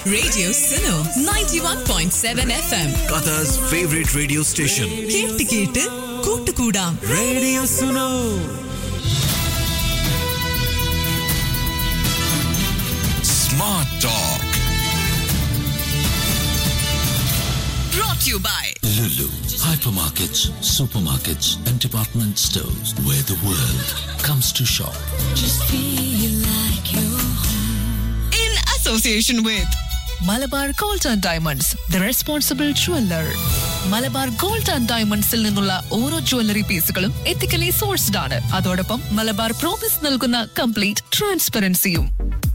Radio Suno 91.7 FM. Qatar's favorite radio station. കേട്ട് കേട്ട് കൂട്ടുകൂടാം Radio Suno. Smart Talk. brought to you by Lulu, hypermarkets, supermarkets, and department stores where the world comes to shop. in association with Malabar Gold and Diamonds the responsible jeweller Malabar Gold and ഡയമണ്ട്സിൽ നിന്നുള്ള ഓരോ jewellery പീസുകളും ethically sourced ആണ് അതോടൊപ്പം Malabar promise നൽകുന്ന complete ട്രാൻസ്പെറൻസിയും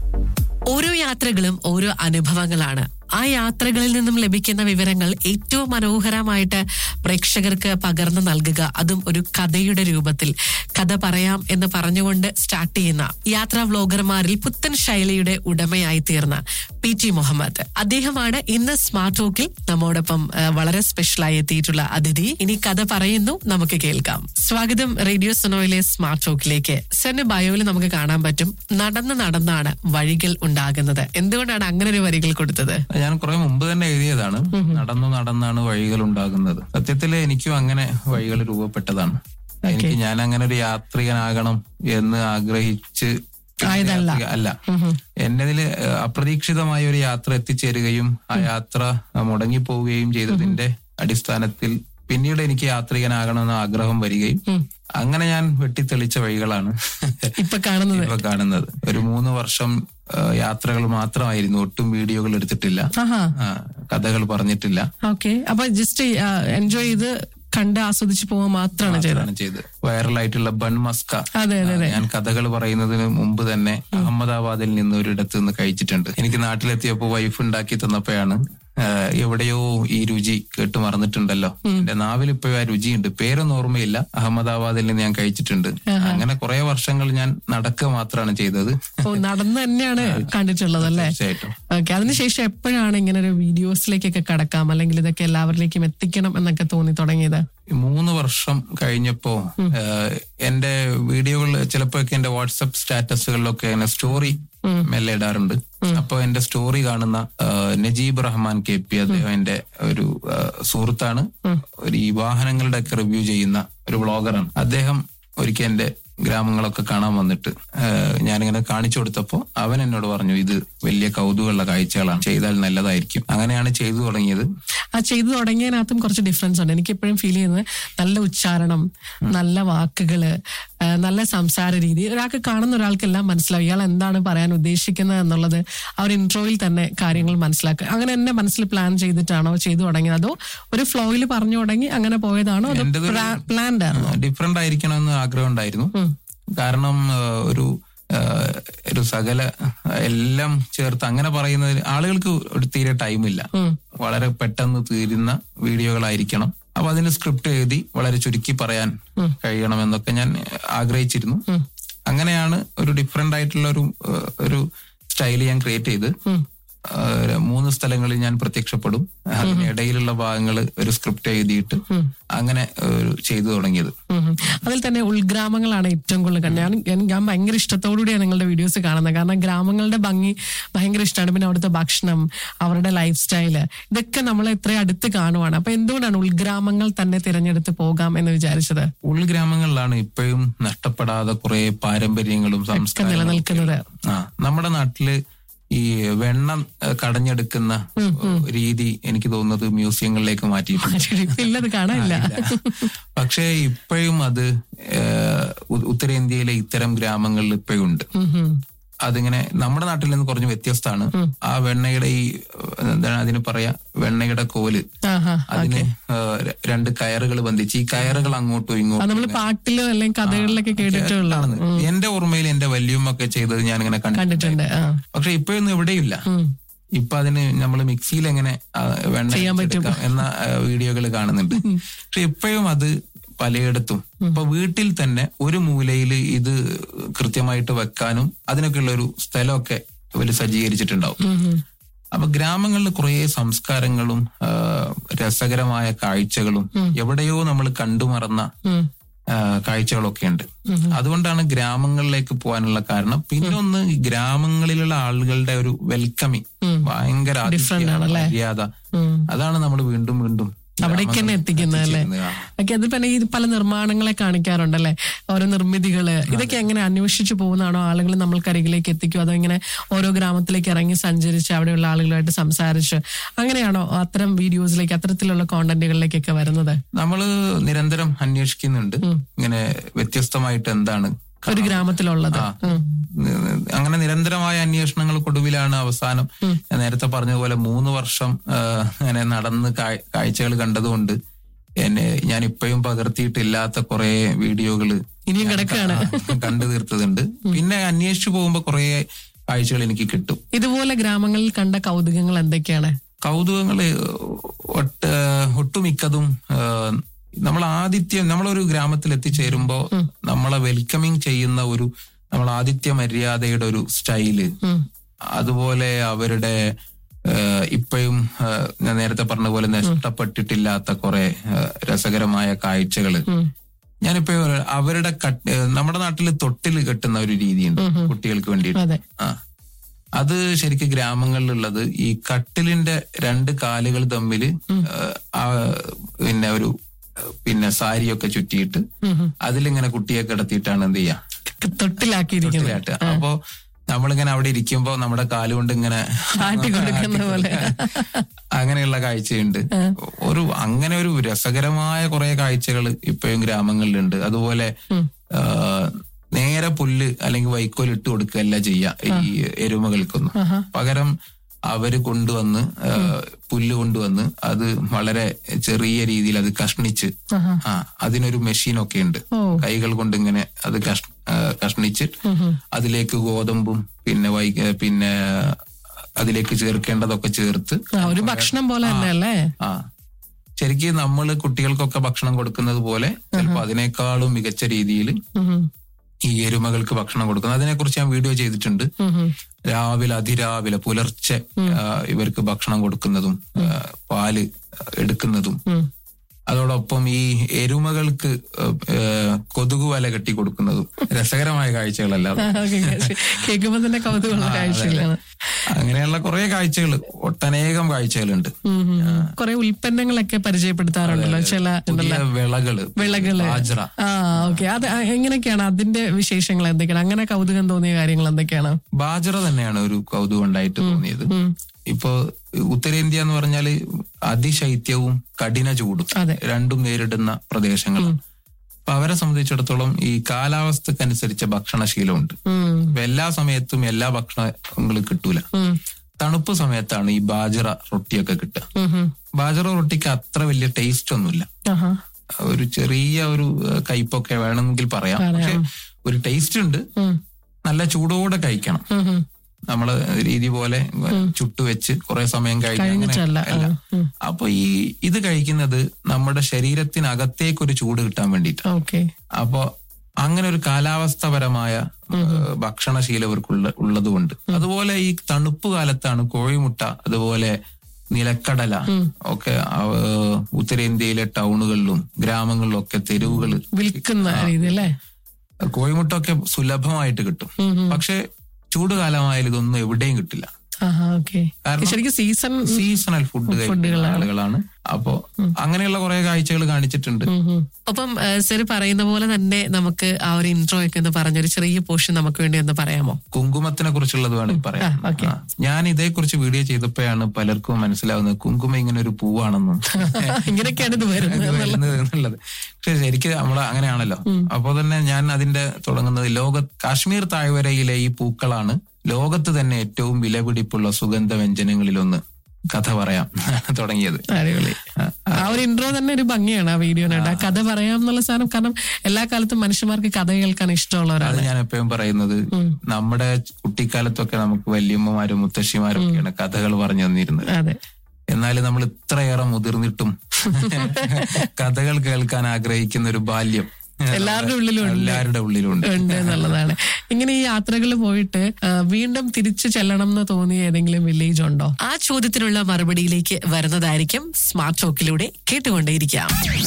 ഓരോ യാത്രകളും ഓരോ അനുഭവങ്ങളാണ് ആ യാത്രകളിൽ നിന്നും ലഭിക്കുന്ന വിവരങ്ങൾ ഏറ്റവും മനോഹരമായിട്ട് പ്രേക്ഷകർക്ക് പകർന്നു നൽകുക അതും ഒരു കഥയുടെ രൂപത്തിൽ കഥ പറയാം എന്ന് പറഞ്ഞുകൊണ്ട് സ്റ്റാർട്ട് ചെയ്യുന്ന യാത്രാ വ്ലോഗർമാരിൽ പുത്തൻ ശൈലിയുടെ ഉടമയായി തീർന്ന പി ടി മുഹമ്മദ് അദ്ദേഹമാണ് ഇന്ന് സ്മാർട്ട് ടോക്കിൽ നമ്മോടൊപ്പം ആ, വളരെ സ്പെഷ്യലായി എത്തിയിട്ടുള്ള അതിഥി ഇനി കഥ പറയുന്നു നമുക്ക് കേൾക്കാം സ്വാഗതം റേഡിയോ സുനോയിലെ സ്മാർട്ട് ടോക്കിലേക്ക് സെന്റെ ബയോയിൽ നമുക്ക് കാണാൻ പറ്റും നടന്ന് നടന്നാണ് വഴികൾ ഉണ്ടാകുന്നത് എന്തുകൊണ്ടാണ് അങ്ങനെ ഒരു വരികൾ കൊടുത്തത് ഞാൻ കുറെ മുമ്പ് തന്നെ എഴുതിയതാണ് നടന്നു നടന്നാണ് വഴികൾ ഉണ്ടാകുന്നത് സത്യത്തില് എനിക്കും അങ്ങനെ വഴികൾ രൂപപ്പെട്ടതാണ് എനിക്ക് ഞാൻ അങ്ങനെ ഒരു യാത്രികനാകണം എന്ന് ആഗ്രഹിച്ച് ആയതല്ല. യാത്രിക- അല്ല എന്നതില് ഏഹ്, അപ്രതീക്ഷിതമായ ഒരു യാത്ര എത്തിച്ചേരുകയും ആ യാത്ര മുടങ്ങിപ്പോവുകയും ചെയ്തതിന്റെ അടിസ്ഥാനത്തിൽ പിന്നീട് എനിക്ക് യാത്രികനാകണമെന്ന ആഗ്രഹം വരികയും അങ്ങനെ ഞാൻ വെട്ടിത്തെളിച്ച വഴികളാണ് ഇപ്പൊ കാണുന്നത് ഇപ്പൊ കാണുന്നത് ഒരു മൂന്ന് വർഷം യാത്രകൾ മാത്രമായിരുന്നു ഒട്ടും വീഡിയോകൾ എടുത്തിട്ടില്ല ആഹാ ആ, കഥകൾ പറഞ്ഞിട്ടില്ല ഓക്കെ അപ്പൊ ജസ്റ്റ് എൻജോയ് ചെയ്ത് കണ്ട് ആസ്വദിച്ച് പോവാൻ മാത്രമാണ് ചെയ്തത് ആണ് ചെയ്ത് വൈറലായിട്ടുള്ള ബൺ മസ്ക അതെ അതെ അതെ ഞാൻ കഥകൾ പറയുന്നതിന് മുമ്പ് തന്നെ അഹമ്മദാബാദിൽ നിന്ന് ഒരിടത്ത് നിന്ന് കഴിച്ചിട്ടുണ്ട് എനിക്ക് നാട്ടിലെത്തിയപ്പോ വൈഫ് ഉണ്ടാക്കി തന്നപ്പോഴാണ് ആ, എവിടെയോ ഈ രുചി കേട്ട് മറന്നിട്ടുണ്ടല്ലോ എന്റെ നാവിൽ ഇപ്പോഴും ആ രുചിയുണ്ട് പേരൊന്നും ഓർമ്മയില്ല അഹമ്മദാബാദിൽ നിന്ന് ഞാൻ കഴിച്ചിട്ടുണ്ട് അങ്ങനെ കുറെ വർഷങ്ങൾ ഞാൻ നടക്കുക മാത്രമാണ് ചെയ്തത് ഓ നടന്ന് തന്നെയാണ് കണ്ടിട്ടുള്ളത് അല്ലേ തീർച്ചയായിട്ടും ഓക്കെ അതിനുശേഷം എപ്പോഴാണ് ഇങ്ങനെ ഒരു വീഡിയോസിലേക്കൊക്കെ കടക്കാം അല്ലെങ്കിൽ ഇതൊക്കെ എല്ലാവരിലേക്കും എത്തിക്കണം എന്നൊക്കെ തോന്നി തുടങ്ങിയത് ഈ മൂന്ന് വർഷം കഴിഞ്ഞപ്പോ ഏഹ്, എന്റെ വീഡിയോകൾ ചിലപ്പോഴൊക്കെ എന്റെ വാട്സപ്പ് സ്റ്റാറ്റസുകളിലൊക്കെ ഇങ്ങനെ സ്റ്റോറി മെല്ലെ ഇടാറുണ്ട് അപ്പൊ എന്റെ സ്റ്റോറി കാണുന്ന ഏഹ്, നജീബ് റഹ്മാൻ കെ പി അദ്ദേഹം എന്റെ ഒരു ഏഹ്, സുഹൃത്താണ് ഒരു ഈ വാഹനങ്ങളുടെ ഒക്കെ റിവ്യൂ ചെയ്യുന്ന ഒരു വ്ളോഗറാണ് അദ്ദേഹം ഒരിക്കൽ എന്റെ ഗ്രാമങ്ങളൊക്കെ കാണാൻ വന്നിട്ട് ഏഹ്, ഞാനിങ്ങനെ കാണിച്ചു കൊടുത്തപ്പോ അവൻ എന്നോട് പറഞ്ഞു ഇത് വലിയ കൗതുകമുള്ള കാഴ്ചകളാണ് ചെയ്താൽ നല്ലതായിരിക്കും അങ്ങനെയാണ് ചെയ്തു തുടങ്ങിയത് ആ ചെയ്തു തുടങ്ങിയതിനകത്തും കുറച്ച് ഡിഫറൻസ് ഉണ്ട് എനിക്ക് എപ്പോഴും ഫീൽ ചെയ്യുന്നത് നല്ല ഉച്ചാരണം നല്ല വാക്കുകള് ആ, നല്ല സംസാര രീതി ഒരാൾക്ക് കാണുന്ന ഒരാൾക്കെല്ലാം മനസ്സിലാവും ഇയാൾ എന്താണ് പറയാൻ ഉദ്ദേശിക്കുന്നത് എന്നുള്ളത് ആ ഒരു ഇൻട്രോയിൽ തന്നെ കാര്യങ്ങൾ മനസ്സിലാക്കുക അങ്ങനെ എന്നെ മനസ്സിൽ പ്ലാൻ ചെയ്തിട്ടാണോ ചെയ്തു തുടങ്ങിയത് അതോ ഒരു ഫ്ലോയിൽ പറഞ്ഞു തുടങ്ങി അങ്ങനെ പോയതാണോ അതോ എന്റേതൊരു- പ്ലാൻഡ് ആണോ ഡിഫറെന്റ് ആയിരിക്കണമെന്ന് ആഗ്രഹം ഉണ്ടായിരുന്നു കാരണം ആ, ഒരു ആ, ഒരു സകല എല്ലാം ചേർത്ത് അങ്ങനെ പറയുന്നതിന് ആളുകൾക്ക് ഒരു തീരെ ടൈമില്ല വളരെ പെട്ടെന്ന് തീരുന്ന വീഡിയോകളായിരിക്കണം അപ്പൊ അതിന് സ്ക്രിപ്റ്റ് എഴുതി വളരെ ചുരുക്കി പറയാൻ കഴിയണമെന്നൊക്കെ ഞാൻ ആഗ്രഹിച്ചിരുന്നു അങ്ങനെയാണ് ഒരു ഡിഫറെന്റ് ആയിട്ടുള്ള ഒരു ആ, ഒരു സ്റ്റൈൽ ഞാൻ ക്രിയേറ്റ് ചെയ്ത് ആ, മൂന്ന് സ്ഥലങ്ങളിൽ ഞാൻ പ്രത്യക്ഷപ്പെടും അതിനിടയിലുള്ള ഭാഗങ്ങൾ ഒരു സ്ക്രിപ്റ്റ് എഴുതിയിട്ട് അങ്ങനെ ഒരു ചെയ്തു തുടങ്ങിയത് ഉം ഉം. അതിൽ തന്നെ ഉൾഗ്രാമങ്ങളാണ് ഏറ്റവും കൂടുതൽ കണ്ടത് ഞാൻ ഞാൻ- ഞാൻ ഭയങ്കര ഇഷ്ടത്തോടുകൂടിയാണ് നിങ്ങളുടെ വീഡിയോസ് കാണുന്നത് കാരണം ഗ്രാമങ്ങളുടെ ഭംഗി ഭയങ്കര ഇഷ്ടമാണ് പിന്നെ അവിടുത്തെ ഭക്ഷണം അവരുടെ ലൈഫ് സ്റ്റൈല് ഇതൊക്കെ നമ്മൾ ഇത്രയും അടുത്ത് കാണുവാണ് അപ്പൊ എന്തുകൊണ്ടാണ് ഉൾഗ്രാമങ്ങൾ തന്നെ തിരഞ്ഞെടുത്ത് പോകാം എന്ന് വിചാരിച്ചത് ഉൾഗ്രാമങ്ങളിലാണ് ഇപ്പോഴും നഷ്ടപ്പെടാതെ കുറെ പാരമ്പര്യങ്ങളും സംസ്കാരങ്ങളും നിലനിൽക്കുന്നത്. ആ നമ്മുടെ നാട്ടില് ഈ വെണ്ണ ഏഹ്, കടഞ്ഞെടുക്കുന്ന രീതി എനിക്ക് തോന്നുന്നത് മ്യൂസിയങ്ങളിലേക്ക് മാറ്റിയിട്ടുണ്ട് ഇപ്പൊ ഇല്ലത് കാണാനില്ല പക്ഷേ ഇപ്പോഴും അത് ഏഹ്, ഉ- ഉത്തരേന്ത്യയിലെ ഇത്തരം ഗ്രാമങ്ങളിൽ ഇപ്പോഴും ഉണ്ട് ഉം ഉം. അതിങ്ങനെ നമ്മുടെ നാട്ടിൽ നിന്ന് കുറഞ്ഞ് വ്യത്യസ്തമാണ് ആ വെണ്ണയുടെ ഈ ഏഹ്, എന്താണ് അതിന് പറയാ വെണ്ണയുടെ കോല് ആഹാ അതിന് ഏഹ്, ര- രണ്ട് കയറുകൾ ബന്ധിച്ച് ഈ കയറുകൾ അങ്ങോട്ടും അത് ഇങ്ങോട്ടും നമ്മൾ പാട്ടിലോ അല്ലെങ്കിൽ കഥകളിലൊക്കെ കേട്ടിട്ടുള്ള കാണുന്നത്. എന്റെ ഓർമ്മയിൽ എന്റെ വല്യമ്മൊക്കെ ചെയ്തത് ഞാൻ ഇങ്ങനെ കണ്ടിട്ടുണ്ട് ആ പക്ഷെ ഇപ്പോഴൊന്നും ഇവിടെയില്ല ഇപ്പൊ അതിന് നമ്മൾ മിക്സിയിൽ എങ്ങനെ ആ, വെണ്ണ ചെയ്യാൻ പറ്റും. അടിച്ചെടുക്കാം എന്ന വീഡിയോകൾ കാണുന്നുണ്ട് പക്ഷെ ഇപ്പോഴും അത് പലയിടത്തും ഇപ്പൊ വീട്ടിൽ തന്നെ ഒരു മൂലയിൽ ഇത് കൃത്യമായിട്ട് വെക്കാനും അതിനൊക്കെയുള്ള ഒരു സ്ഥലമൊക്കെ ഇവര് സജ്ജീകരിച്ചിട്ടുണ്ടാവും അപ്പൊ ഗ്രാമങ്ങളിൽ കുറേ സംസ്കാരങ്ങളും ആ, രസകരമായ കാഴ്ചകളും എവിടെയോ നമ്മൾ കണ്ടുമറന്ന ആ, കാഴ്ചകളൊക്കെ ഉണ്ട് അതുകൊണ്ടാണ് ഗ്രാമങ്ങളിലേക്ക് പോകാനുള്ള കാരണം പിന്നെ ഒന്ന് ഈ ഗ്രാമങ്ങളിലുള്ള ആളുകളുടെ ഒരു വെൽക്കമിങ് ഭയങ്കര ആതിഥ്യം, മര്യാദ അതാണ് നമ്മൾ വീണ്ടും വീണ്ടും അവിടേക്ക് തന്നെ എത്തിക്കുന്നത് അല്ലേ എത്തിച്ചേരുന്നത്. ഓക്കെ അത് പിന്നെ ഈ പല നിർമ്മാണങ്ങളെ കാണിക്കാറുണ്ടല്ലേ ഓരോ നിർമ്മിതികള് ഇതൊക്കെ എങ്ങനെ അന്വേഷിച്ചു പോകുന്നതാണോ ആളുകൾ നമ്മൾക്കരികിലേക്ക് എത്തിക്കും അതോ ഇങ്ങനെ ഓരോ ഗ്രാമത്തിലേക്ക് ഇറങ്ങി സഞ്ചരിച്ച് അവിടെയുള്ള ആളുകളുമായിട്ട് സംസാരിച്ച് അങ്ങനെയാണോ അത്തരം വീഡിയോസിലേക്ക് അത്തരത്തിലുള്ള കോണ്ടന്റുകളിലേക്കൊക്കെ വരുന്നത് നമ്മള് നിരന്തരം അന്വേഷിക്കുന്നുണ്ട് ഇങ്ങനെ വ്യത്യസ്തമായിട്ട് എന്താണ് ഒരു ഗ്രാമത്തിലുള്ളത് ആ. അങ്ങനെ നിരന്തരമായ അന്വേഷണങ്ങൾക്കൊടുവിലാണ് അവസാനം ഞാൻ നേരത്തെ പറഞ്ഞതുപോലെ മൂന്ന് വർഷം ആ, അങ്ങനെ നടന്ന് കാഴ്ചകൾ കണ്ടതുകൊണ്ട് എന്നെ ഞാൻ ഇപ്പോഴും പകർത്തിയിട്ടില്ലാത്ത കുറെ വീഡിയോകള് ഇനിയും ഞാൻ കിടക്കാണ്. ക- കണ്ടു തീർത്തതുണ്ട് പിന്നെ അന്വേഷിച്ചു പോകുമ്പോ കുറെ കാഴ്ചകൾ എനിക്ക് കിട്ടും ഇതുപോലെ ഗ്രാമങ്ങളിൽ കണ്ട കൗതുകങ്ങൾ എന്തൊക്കെയാണ് കൗതുകങ്ങള് ഒട്ട ഒട്ടുമിക്കതും നമ്മൾ ആതിഥ്യം നമ്മളൊരു ഗ്രാമത്തിൽ എത്തിച്ചേരുമ്പോ നമ്മളെ വെൽക്കമിങ് ചെയ്യുന്ന ഒരു നമ്മൾ ആതിഥ്യ മര്യാദയുടെ ഒരു സ്റ്റൈല് അതുപോലെ അവരുടെ ഏഹ്, ഇപ്പോഴും ഏഹ്, ഞാൻ നേരത്തെ പറഞ്ഞ പോലെ നഷ്ടപ്പെട്ടിട്ടില്ലാത്ത കുറെ ഏഹ്, രസകരമായ കാഴ്ചകള് ഞാനിപ്പോ അവരുടെ കട്ട് ഏഹ്, നമ്മുടെ നാട്ടിൽ തൊട്ടിൽ കെട്ടുന്ന ഒരു രീതിയുണ്ട് കുട്ടികൾക്ക് വേണ്ടിയിട്ട് അതെ ആ അത് ശരിക്കും ഗ്രാമങ്ങളിലുള്ളത് ഈ കട്ടിലിന്റെ രണ്ട് കാലുകൾ തമ്മിൽ പിന്നെ ഒരു ഏഹ്, പിന്നെ സാരിയൊക്കെ ചുറ്റിയിട്ട് അതിലിങ്ങനെ കുട്ടിയെ കിടത്തിയിട്ടാണ് എന്ത് ചെയ്യാ തൊട്ടിലാക്കിയിരിക്കുന്നത് തൊട്ടിലാട്ട് അപ്പോ നമ്മളിങ്ങനെ അവിടെ ഇരിക്കുമ്പോ നമ്മുടെ കാലുകൊണ്ട് ഇങ്ങനെ ആട്ടി കൊടുക്കുന്ന പോലെ. അങ്ങനെയുള്ള കാഴ്ചയുണ്ട് ഒരു അങ്ങനെ ഒരു രസകരമായ കുറെ കാഴ്ചകൾ ഇപ്പോഴും ഗ്രാമങ്ങളിലുണ്ട് അതുപോലെ ആ, നേരെ പുല്ല് അല്ലെങ്കിൽ വൈക്കോൽ ഇട്ട് കൊടുക്കുകയല്ല ചെയ്യാ ഈ എരുമകൾക്കൊന്നും പകരം അവര് കൊണ്ടുവന്ന് ആ, പുല്ല് കൊണ്ടുവന്ന് അത് വളരെ ചെറിയ രീതിയിൽ അത് കഷ്ണിച്ച് ആ അതിനൊരു മെഷീനൊക്കെ ഉണ്ട് കൈകൾ കൊണ്ട് ഇങ്ങനെ അത് കഷ് ആ, കഷ്ണിച്ച് അതിലേക്ക് ഗോതമ്പും പിന്നെ വൈ പിന്നെ അതിലേക്ക് ചേർക്കേണ്ടതൊക്കെ ചേർത്ത് ആ, ഒരു ഭക്ഷണം പോലെ തന്നെ അല്ലേ ആ ശരിക്കും നമ്മൾ കുട്ടികൾക്കൊക്കെ ഭക്ഷണം കൊടുക്കുന്നത് പോലെ ചിലപ്പോ അതിനേക്കാളും മികച്ച രീതിയിൽ ഈ എരുമകൾക്ക് ഭക്ഷണം കൊടുക്കുന്നത് അതിനെക്കുറിച്ച് ഞാൻ വീഡിയോ ചെയ്തിട്ടുണ്ട് രാവിലെ അതിരാവിലെ പുലർച്ചെ ആ, ഇവർക്ക് ഭക്ഷണം കൊടുക്കുന്നതും ആ, പാല് എടുക്കുന്നതും അതോടൊപ്പം ഈ എരുമകൾക്ക് ഏ, കൊതുക് വല കെട്ടി കൊടുക്കുന്നതും രസകരമായ കാഴ്ചകളല്ല അത്. കേൾക്കുമ്പോ തന്നെ കൗതുകമുള്ള കാഴ്ചകളാണ് അങ്ങനെയുള്ള കുറെ കാഴ്ചകൾ ഒട്ടനേകം കാഴ്ചകളുണ്ട് കുറെ ഉൽപ്പന്നങ്ങളൊക്കെ പരിചയപ്പെടുത്താറുണ്ടല്ലോ ചില പുതിയ വിളകള് വിളകള് ബാജ്ര ആ ഓക്കെ അത് അ- എങ്ങനെയൊക്കെയാണ് അതിന്റെ വിശേഷങ്ങൾ എന്തൊക്കെയാണ് അങ്ങനെ കൗതുകം തോന്നിയ കാര്യങ്ങൾ എന്തൊക്കെയാണ് ബാജ്ര തന്നെയാണ് ഒരു കൗതുകം ഉണ്ടായിട്ട് തോന്നിയത് ഇപ്പൊ ഉത്തരേന്ത്യ എന്ന് പറഞ്ഞാല് അതിശൈത്യവും കഠിന ചൂടും അതെ. രണ്ടും നേരിടുന്ന പ്രദേശങ്ങളാണ് അപ്പൊ അവരെ സംബന്ധിച്ചിടത്തോളം ഈ കാലാവസ്ഥക്കനുസരിച്ച ഭക്ഷണശീലമുണ്ട് ഉം. അപ്പൊ എല്ലാ സമയത്തും എല്ലാ ഭക്ഷണങ്ങളും കിട്ടൂല ഉം. തണുപ്പ് സമയത്താണ് ഈ ബാജറ റൊട്ടിയൊക്കെ കിട്ടുക ഉം ഉം. ബാജറ റൊട്ടിക്ക് അത്ര വലിയ ടേസ്റ്റ് ഒന്നുമില്ല ആഹാ. ഒരു ചെറിയ ഒരു ഏഹ്, കയ്പൊക്കെ വേണമെങ്കിൽ പറയാം പക്ഷെ ഒരു ടേസ്റ്റ് ഉണ്ട് ഉം. നല്ല ചൂടോടെ കഴിക്കണം ഉം ഉം. നമ്മള് രീതി പോലെ ചുട്ടുവെച്ച് കുറെ സമയം കഴിഞ്ഞ് അങ്ങനെ കഴിഞ്ഞിട്ടല്ല. അല്ല ഉം. അപ്പൊ ഈ ഇത് കഴിക്കുന്നത് നമ്മുടെ ശരീരത്തിനകത്തേക്ക് ഒരു ചൂട് കിട്ടാൻ വേണ്ടിയിട്ടാണ് ഓക്കെ അപ്പൊ അങ്ങനെ ഒരു കാലാവസ്ഥപരമായ ഏഹ്, ഭക്ഷണശീലം ഇവർക്കുള്ള ഉള്ളതുകൊണ്ട് അതുപോലെ ഈ തണുപ്പ് കാലത്താണ് കോഴിമുട്ട അതുപോലെ നിലക്കടല ഒക്കെ ആ, ഉത്തരേന്ത്യയിലെ ടൗണുകളിലും ഗ്രാമങ്ങളിലും ഒക്കെ തെരുവുകൾ വിൽക്കുന്ന രീതി അല്ലേ കോഴിമുട്ട ഒക്കെ സുലഭമായിട്ട് കിട്ടും പക്ഷെ ചൂട് കാലമായാലും ഇതൊന്നും എവിടെയും കിട്ടില്ല ആഹാ ഓക്കെ കാരണം ശരിക്കും സീസൺ സീസണൽ ഫുഡ് കഴിക്കുന്ന ആളുകളാണ് അപ്പോ അങ്ങനെയുള്ള കുറെ കാഴ്ചകൾ കാണിച്ചിട്ടുണ്ട് അപ്പം സർ പറയുന്ന പോലെ തന്നെ നമുക്ക് ആ ഒരു ഇൻട്രോ ഒക്കെ ഒന്ന് പറഞ്ഞൊരു ചെറിയ പോർഷൻ നമുക്ക് വേണ്ടി ഒന്ന് പറയാമോ കുങ്കുമത്തിനെ കുറിച്ചുള്ളത് വേണമെങ്കിൽ പറയാം ആ. ഞാൻ ഇതേക്കുറിച്ച് വീഡിയോ ചെയ്തപ്പോഴാണ് പലർക്കും മനസ്സിലാവുന്നത് കുങ്കുമം ഇങ്ങനെ ഒരു പൂവാണെന്നും ഇങ്ങനെയൊക്കെയാണ് ഇത് വരുന്നത് ഇത് വരുന്നത് എന്നുള്ളത് പക്ഷെ ശരിക്കും നമ്മൾ അങ്ങനെയാണല്ലോ അപ്പോ തന്നെ ഞാൻ അതിന്റെ തുടങ്ങുന്നത് ലോക കാശ്മീർ താഴ്വരയിലെ ഈ പൂക്കളാണ് ലോകത്ത് തന്നെ ഏറ്റവും വിലപിടിപ്പുള്ള സുഗന്ധ വ്യഞ്ജനങ്ങളിലൊന്ന് കഥ പറയാം തുടങ്ങിയത് അടിപൊളി ആ ഒരു ഇൻട്രോ തന്നെ ഒരു ഭംഗിയാണ് ആ വീഡിയോനായിട്ട് ആ കഥ പറയാം എന്നുള്ള സാധനം കാരണം എല്ലാ കാലത്തും മനുഷ്യന്മാർക്ക് കഥ കേൾക്കാൻ ഇഷ്ടമുള്ളവരാണ് അത് ഞാൻ എപ്പോഴും പറയുന്നത് നമ്മുടെ കുട്ടിക്കാലത്തൊക്കെ നമുക്ക് വല്യമ്മമാരും മുത്തശ്ശിമാരും ഒക്കെയാണ് കഥകൾ പറഞ്ഞു തന്നിരുന്നത് അതെ എന്നാൽ നമ്മൾ ഇത്രയേറെ മുതിർന്നിട്ടും കഥകൾ കേൾക്കാൻ ആഗ്രഹിക്കുന്ന ഒരു ബാല്യം എല്ലാവരുടെ ഉള്ളിലും ഉണ്ട്. എല്ലാവരുടെ ഉള്ളിലുണ്ട് ഉണ്ട് എന്നുള്ളതാണ് ഇങ്ങനെ ഈ യാത്രകൾ പോയിട്ട് ആ, വീണ്ടും തിരിച്ചു ചെല്ലണം എന്ന് തോന്നിയ ഏതെങ്കിലും വില്ലേജ് ഉണ്ടോ ആ ചോദ്യത്തിനുള്ള മറുപടിയിലേക്ക് വരുന്നതായിരിക്കും സ്മാർട്ട് ടോക്കിലൂടെ കേട്ടുകൊണ്ടേയിരിക്കാം